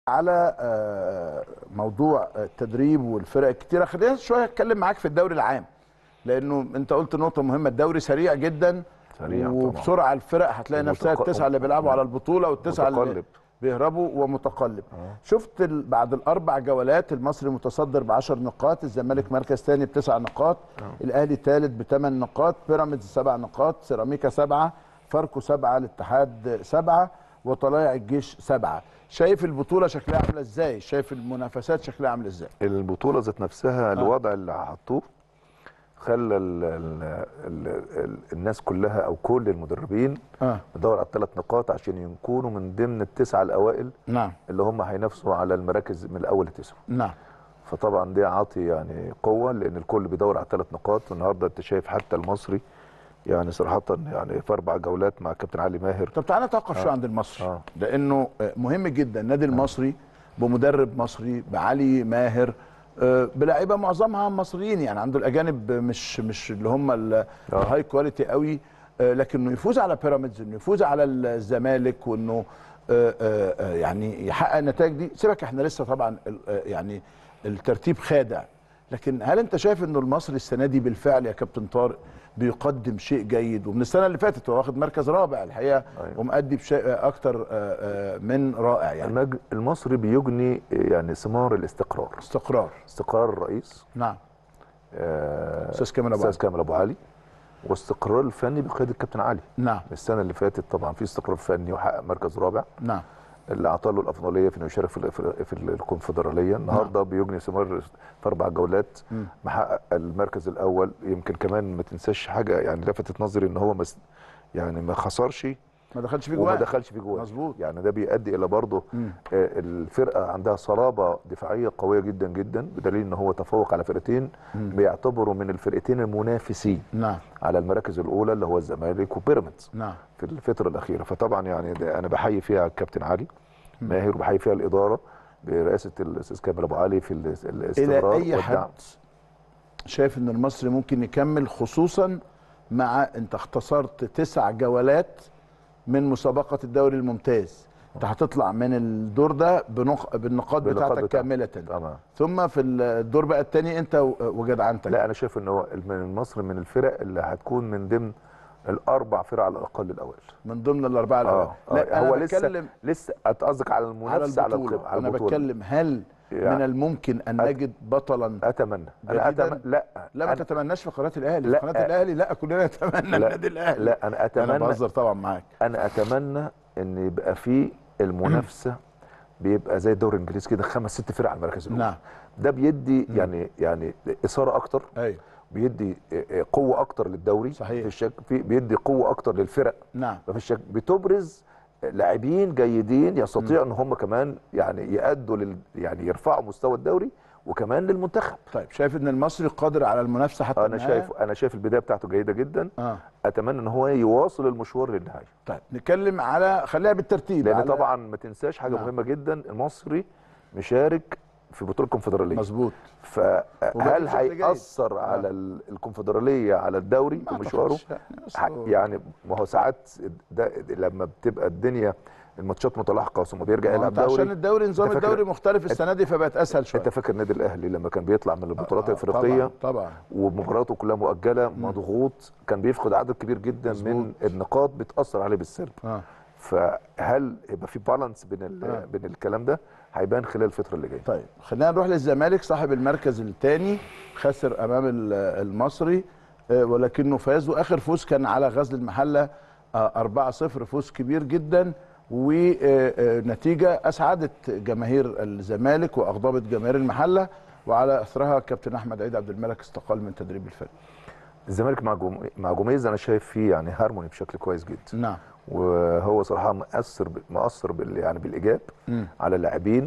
على آه، موضوع التدريب والفرق الكتيره خلينا شويه اتكلم معاك في الدوري العام لانه انت قلت نقطه مهمه الدوري سريع جدا سريع طبعاً. وبسرعه الفرق هتلاقي نفسها ومتق- التسعه اللي بيلعبوا على البطوله والتسعه اللي متقلب. بيهربوا ومتقلب شفت ال- بعد الاربع جولات المصري متصدر ب 10 نقاط الزمالك مركز ثاني بتسع نقاط الاهلي ثالث بثمان نقاط بيراميدز سبع نقاط سيراميكا سبعه فاركو سبعه الاتحاد سبعه وطلائع الجيش سبعه شايف البطوله شكلها عامله ازاي شايف المنافسات شكلها عامله ازاي البطوله ذات نفسها الوضع اللي حطوه خلى ال ال ال ال الناس كلها او كل المدربين اه يدور على الثلاث نقاط عشان يكونوا من ضمن التسعه الاوائل نعم اللي هم هينافسوا على المراكز من الاول لتسعه نعم فطبعا دي عاطي يعني قوه لان الكل بيدور على الثلاث نقاط والنهارده انت شايف حتى المصري يعني صراحه يعني في اربع جولات مع كابتن علي ماهر طب تعالى نتوقف شويه عند المصري آه. لانه آه، مهم جدا النادي المصري بمدرب مصري بعلي ماهر آه، بلاعيبه معظمها مصريين يعني عنده الاجانب مش مش اللي هم ال- الهاي كواليتي قوي آه، لكنه يفوز على بيراميدز انه يفوز على الزمالك وانه آه، آه، آه، يعني يحقق النتائج دي سيبك احنا لسه طبعا ال- آه، يعني الترتيب خادع لكن هل انت شايف انه المصري السنه دي بالفعل يا كابتن طارق بيقدم شيء جيد ومن السنه اللي فاتت هو واخد مركز رابع الحقيقه أيوة. ومؤدي بشيء اكتر آه، آه، من رائع يعني المج... المصري بيجني يعني ثمار الاستقرار استقرار استقرار الرئيس نعم آه، استاذ كامل ابو استاذ علي. كامل ابو علي واستقرار الفني بقياده الكابتن علي نعم السنه اللي فاتت طبعا في استقرار فني وحقق مركز رابع نعم اللي اعطى له الافضليه في انه يشارك في ال- في, في الكونفدراليه النهارده بيجني ثمار في اربع جولات مم. محقق المركز الاول يمكن كمان ما تنساش حاجه يعني لفتت نظري ان هو مس يعني ما خسرش ما دخلش في وما جوان دخلش في جوان مظبوط. يعني ده بيؤدي الى برضه مم. آه، الفرقه عندها صلابه دفاعيه قويه جدا جدا بدليل ان هو تفوق على فرقتين بيعتبروا من الفرقتين المنافسين نعم على المراكز الاولى اللي هو الزمالك وبيراميدز نعم في الفتره الاخيره فطبعا يعني ده انا بحيي فيها الكابتن علي ماهر وبحيي فيها الاداره برئاسه الاستاذ كامل ابو علي في الاس- الى الاستمرار اي والدعم. حد شايف ان المصري ممكن يكمل خصوصا مع انت اختصرت تسع جولات من مسابقه الدوري الممتاز انت هتطلع من الدور ده بنق... بالنقاط بالنقاط بتاعتك بتاعتك. كامله تمام ثم في الدور بقى الثاني انت و- وجدعنتك لا انا شايف ان هو من مصر من الفرق اللي هتكون من ضمن الاربع فرق على الاقل الاول من ضمن الاربعه الاوائل اه آه، لا هو انا لسه بتكلم لسه قصدك على على المنافسه على البطوله القمة على انا البطوله بتكلم هل يعني من الممكن ان أت- نجد بطلا اتمنى انا جديداً؟ اتمنى لا لا ما أنا- تتمناش في قناه الاهلي لا. في قناه الاهلي لا كلنا نتمنى لا. النادي الاهلي لا انا انا اتمنى بهزر طبعا معاك انا اتمنى ان يبقى في المنافسه بيبقى زي الدوري الانجليزي كده خمس ست فرق على المركز الاول نعم ده بيدي يعني يعني اثاره اكتر ايوه بيدي قوه اكتر للدوري صحيح. في الشك في بيدي قوه اكتر للفرق نعم ففي الشك بتبرز لاعبين جيدين يستطيع ان هم كمان يعني يادوا لل يعني يرفعوا مستوى الدوري وكمان للمنتخب طيب شايف ان المصري قادر على المنافسه حتى انا النهاية؟ شايف انا شايف البدايه بتاعته جيده جدا اه اتمنى ان هو يواصل المشوار للنهايه طيب نتكلم على خليها بالترتيب لان على... طبعا ما تنساش حاجه نعم. مهمه جدا المصري مشارك في بطوله الكونفدراليه مظبوط فهل وبيعمل شكل جيد. هيأثر على ال- الكونفدراليه على الدوري ما في مشواره أعتقدش يعني، بس ح- هو- يعني ما هو ساعات ده لما بتبقى الدنيا الماتشات متلاحقه ثم بيرجع ما هو يلعب أنت عشان دوري الدوري نظام أنت فاكر- الدوري مختلف السنه دي فبقت اسهل شويه انت فاكر النادي الاهلي لما كان بيطلع من البطولات آه، الافريقيه طبعا طبعا ومباراته كلها مؤجله مضغوط كان بيفقد عدد كبير جدا من مظبوط. النقاط بتاثر عليه بالسلب اه فهل يبقى في بالانس بين ال- آه. بين الكلام ده هيبان خلال الفتره اللي جايه طيب خلينا نروح للزمالك صاحب المركز الثاني خسر امام ال- المصري آه، ولكنه فاز واخر فوز كان على غزل المحله آه، 4-0 فوز كبير جدا ونتيجه اسعدت جماهير الزمالك واغضبت جماهير المحله وعلى اثرها كابتن احمد عيد عبد الملك استقال من تدريب الفريق الزمالك مع جم... مع جوميز انا شايف فيه يعني هارموني بشكل كويس جدا نعم وهو صراحه مؤثر ب... مؤثر بال... يعني بالايجاب مم. على اللاعبين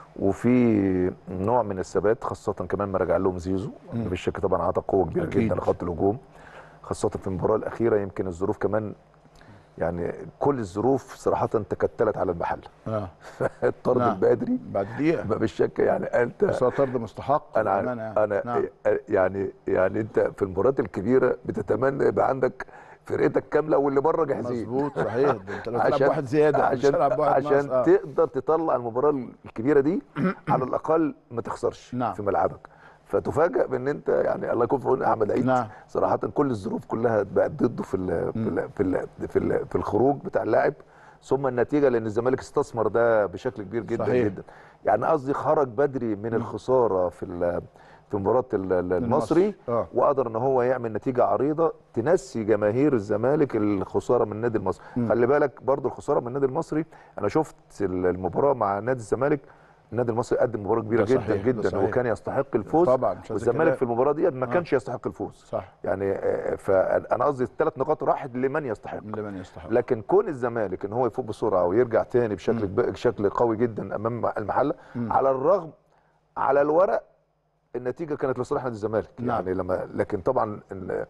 وفي نوع من الثبات خاصه كمان ما رجع لهم زيزو بالشك طبعا عطى قوه كبيره أكيد. جدا لخط الهجوم خاصه في المباراه الاخيره يمكن الظروف كمان يعني كل الظروف صراحه تكتلت على المحل اه الطرد نعم. البدري بعد دقيقه ما بالشك يعني انت بس هو طرد مستحق انا عارف بأمانة يعني. انا نعم. يعني يعني انت في المباريات الكبيره بتتمنى يبقى عندك فرقتك كامله واللي بره جاهزين مظبوط صحيح ده انت لو تلعب واحد زياده مش عشان تلعب واحد عشان ناقص. آه. تقدر تطلع المباراه الكبيره دي على الاقل ما تخسرش نعم. في ملعبك فتفاجئ بان انت يعني الله يكون في عون احمد عيد نعم. صراحه كل الظروف كلها بقت ضده في ال في ال في ال في, ال في الخروج بتاع اللاعب ثم النتيجه لان الزمالك استثمر ده بشكل كبير جدا صحيح. جدا يعني قصدي خرج بدري من الخساره في ال- في مباراه ال- ال- المصري آه. وقدر ان هو يعمل نتيجه عريضه تنسي جماهير الزمالك الخساره من النادي المصري خلي بالك برضو الخساره من النادي المصري انا شفت المباراه مع نادي الزمالك النادي المصري قدم مباراه كبيره ده جدا صحيح، ده جدا صحيح. وكان يستحق الفوز طبعاً، مش عايز والزمالك كلام. في المباراه دي ما كانش يستحق الفوز صح يعني آه، فانا قصدي الثلاث نقاط راحت لمن يستحق لمن يستحق لكن كون الزمالك ان هو يفوق بسرعه ويرجع تاني بشكل بشكل قوي جدا امام المحله على الرغم على الورق النتيجه كانت لصالح نادي الزمالك نعم. يعني لما لكن طبعا ال-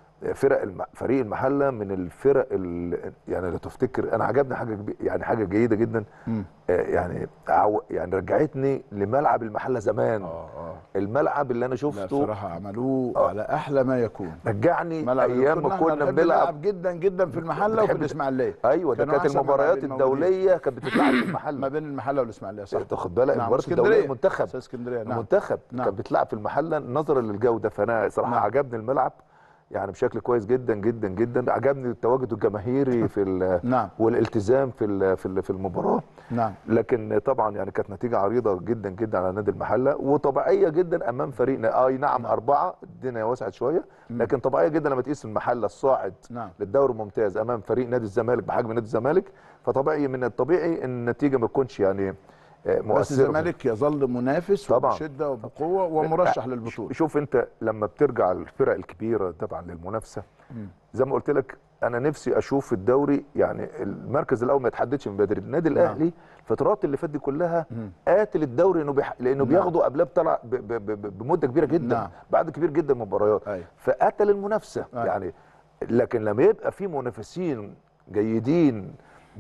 فرق الم... فريق المحله من الفرق ال... يعني لو تفتكر انا عجبني حاجه كبي... يعني حاجه جيده جدا مم. آه، يعني عو... يعني رجعتني لملعب المحله زمان اه اه الملعب اللي انا لا شفته بصراحه عملوه على احلى ما يكون رجعني ملعب ايام ما كنا بنحب بنلعب نلعب جدا جدا في المحله وفي بتحب- الاسماعيليه ايوه ده كانوا كانت أحسن المباريات ملاعبين موجودين. الدوليه كانت بتتلعب في ما المحله بين المحله والاسماعيليه صح تاخد بالك نعم، المباريات اسكندرية. الدوليه منتخب أستاذ اسكندريه نعم المنتخب نعم. كانت بتلعب في المحله نظرا للجوده فانا صراحه نعم. عجبني الملعب يعني بشكل كويس جدا جدا جدا عجبني التواجد الجماهيري في ال- نعم. والالتزام في ال- في ال- في المباراه نعم لكن طبعا يعني كانت نتيجه عريضه جدا جدا على نادي المحله وطبيعيه جدا امام فريقنا اي نعم اربعه الدنيا وسعت شويه لكن طبيعيه جدا لما تقيس المحله الصاعد نعم. للدوري الممتاز امام فريق نادي الزمالك بحجم نادي الزمالك فطبيعي من الطبيعي ان النتيجه ما تكونش يعني آه، مؤثره بس الزمالك يظل منافس طبعاً. وبشده وبقوه ومرشح للبطوله شوف انت لما بترجع الفرق الكبيره طبعا للمنافسه زي ما قلت لك انا نفسي اشوف الدوري يعني المركز الاول ما يتحددش من بدري النادي الاهلي الفترات اللي فاتت دي كلها قاتل الدوري انه بيح... لانه بياخدوا قبلها بطلع ب... ب... ب... بمده كبيره جدا نعم. بعد كبير جدا من المباريات أيوة. فقتل المنافسه أيوة. يعني لكن لما يبقى في منافسين جيدين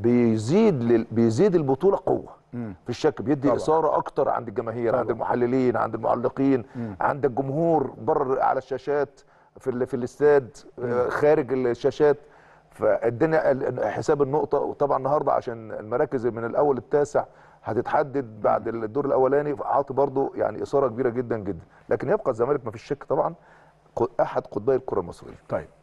بيزيد لل... بيزيد البطوله قوه في الشك بيدي طبعاً. اثاره اكتر عند الجماهير طبعاً. عند المحللين عند المعلقين عند الجمهور بره على الشاشات في ال... في الاستاد آه، خارج الشاشات فالدنيا ال- حساب النقطه وطبعا النهارده عشان المراكز من الاول التاسع هتتحدد بعد الدور الاولاني عاطي برضو يعني اثاره كبيره جدا جدا لكن يبقى الزمالك ما فيش شك طبعا ق- احد قطبي الكره المصريه طيب